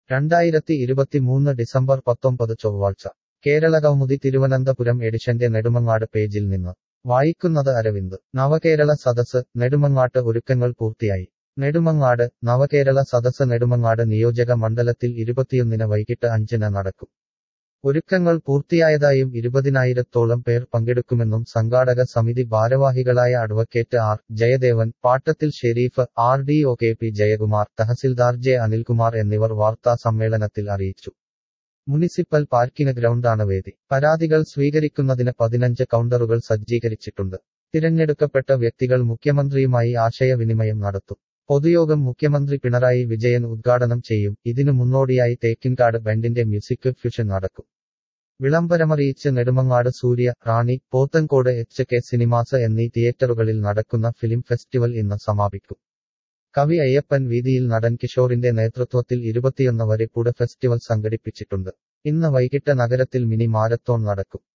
രണ്ടായിരത്തി ഇരുപത്തിമൂന്ന് ഡിസംബർ പത്തൊമ്പത് ചൊവ്വാഴ്ച കേരള കൗമുദി തിരുവനന്തപുരം എഡിഷന്റെ നെടുമങ്ങാട് പേജിൽ നിന്ന് വായിക്കുന്നത് അരവിന്ദ് നവകേരള സദസ് നെടുമങ്ങാട്ട് ഒരുക്കങ്ങൾ പൂർത്തിയായി നെടുമങ്ങാട് നവകേരള സദസ് നെടുമങ്ങാട് നിയോജക മണ്ഡലത്തിൽ ഇരുപത്തിയൊന്നിന് വൈകിട്ട് അഞ്ചിന് നടക്കും ഒരുക്കങ്ങൾ പൂർത്തിയായതായും ഇരുപതിനായിരത്തോളം പേർ പങ്കെടുക്കുമെന്നും സംഘാടക സമിതി ഭാരവാഹികളായ അഡ്വക്കേറ്റ് ആർ ജയദേവൻ പാട്ടത്തിൽ Shareef R D O K P Jayakumar tahsildar J Anilkumar എന്നിവർ വാർത്താ സമ്മേളനത്തിൽ അറിയിച്ചു മുനിസിപ്പൽ പാർക്കിംഗ് ഗ്രൗണ്ടാണ് വേദി പരാതികൾ സ്വീകരിക്കുന്നതിന് പതിനഞ്ച് കൗണ്ടറുകൾ സജ്ജീകരിച്ചിട്ടുണ്ട് തിരഞ്ഞെടുക്കപ്പെട്ട വ്യക്തികൾ മുഖ്യമന്ത്രിയുമായി ആശയവിനിമയം നടത്തും പൊതുയോഗം മുഖ്യമന്ത്രി പിണറായി വിജയൻ ഉദ്ഘാടനം ചെയ്യും ഇതിനു മുന്നോടിയായി തേക്കിൻകാട് ബെൻഡിന്റെ മ്യൂസിക് ഫ്യൂഷൻ നടക്കും വിളംബരമറിയിച്ച് Nedumangad Surya Rani Pothencode H K cinemas എന്നീ തിയേറ്ററുകളിൽ നടക്കുന്ന ഫിലിം ഫെസ്റ്റിവൽ ഇന്ന് സമാപിക്കും കവി അയ്യപ്പൻ വീതിയിൽ നടൻ കിഷോറിന്റെ നേതൃത്വത്തിൽ ഇരുപത്തിയൊന്ന് വരെ ഫുഡ് ഫെസ്റ്റിവൽ സംഘടിപ്പിച്ചിട്ടുണ്ട് ഇന്ന് വൈകിട്ട് നഗരത്തിൽ മിനി മാരത്തോൺ നടക്കും